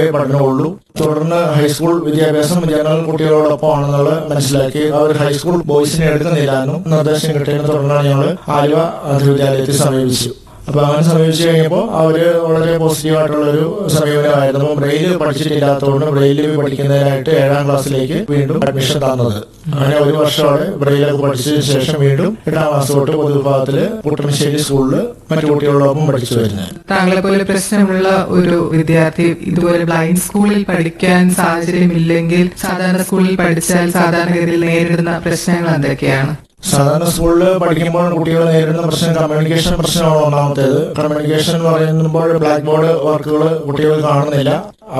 പഠനമുള്ളൂ തുടർന്ന് ഹൈസ്കൂൾ വിദ്യാഭ്യാസം ജനറൽ കുട്ടികളോടൊപ്പമാണെന്നുള്ളത് മനസ്സിലാക്കി അവർ ഹൈസ്കൂൾ ബോയ്സിനെ എടുക്കുന്നില്ല എന്നും നിർദ്ദേശം കിട്ടിയതിനെ തുടർന്നാണ് ഞങ്ങൾ ആലുവ അതിർവിദ്യാലയത്തിൽ സമീപിച്ചു അപ്പൊ അങ്ങനെ സമീപിച്ചു കഴിഞ്ഞപ്പോൾ അവര് വളരെ പോസിറ്റീവായിട്ടുള്ള ഒരു സമീപനമായിരുന്നു ബ്രെയിൽ പഠിച്ചിട്ടില്ലാത്തതുകൊണ്ട് ബ്രെയിൽ പഠിക്കുന്നതിനായിട്ട് ഏഴാം ക്ലാസ്സിലേക്ക് വീണ്ടും അഡ്മിഷൻ തന്നത് അങ്ങനെ ഒരു വർഷം അവിടെ ബ്രെയിലൊക്കെ പഠിച്ചതിന് ശേഷം വീണ്ടും എട്ടാം ക്ലാസ് തൊട്ട് പൊതുവിഭാഗത്തില് കുട്ടനശ്ശേരി സ്കൂളിൽ മറ്റു കുട്ടികളോടൊപ്പം പഠിച്ചു വരുന്നത് താങ്കളെ പോലെ പ്രശ്നമുള്ള ഒരു വിദ്യാർത്ഥി ഇതുപോലെ ബ്ലൈൻഡ് സ്കൂളിൽ പഠിക്കാൻ സാഹചര്യമില്ലെങ്കിൽ സാധാരണ സ്കൂളിൽ പഠിച്ചാൽ സാധാരണഗതിയിൽ നേരിടുന്ന പ്രശ്നങ്ങൾ എന്തൊക്കെയാണ് സാധാരണ സ്കൂളിൽ പഠിക്കുമ്പോൾ കുട്ടികൾ നേരിടുന്ന പ്രശ്നം കമ്മ്യൂണിക്കേഷൻ പ്രശ്നമാണ് ഒന്നാമത്തേത് കമ്മ്യൂണിക്കേഷൻ എന്ന് പറയുമ്പോൾ ബ്ലാക്ക് ബോർഡ് വർക്കുകൾ കുട്ടികൾ കാണുന്നില്ല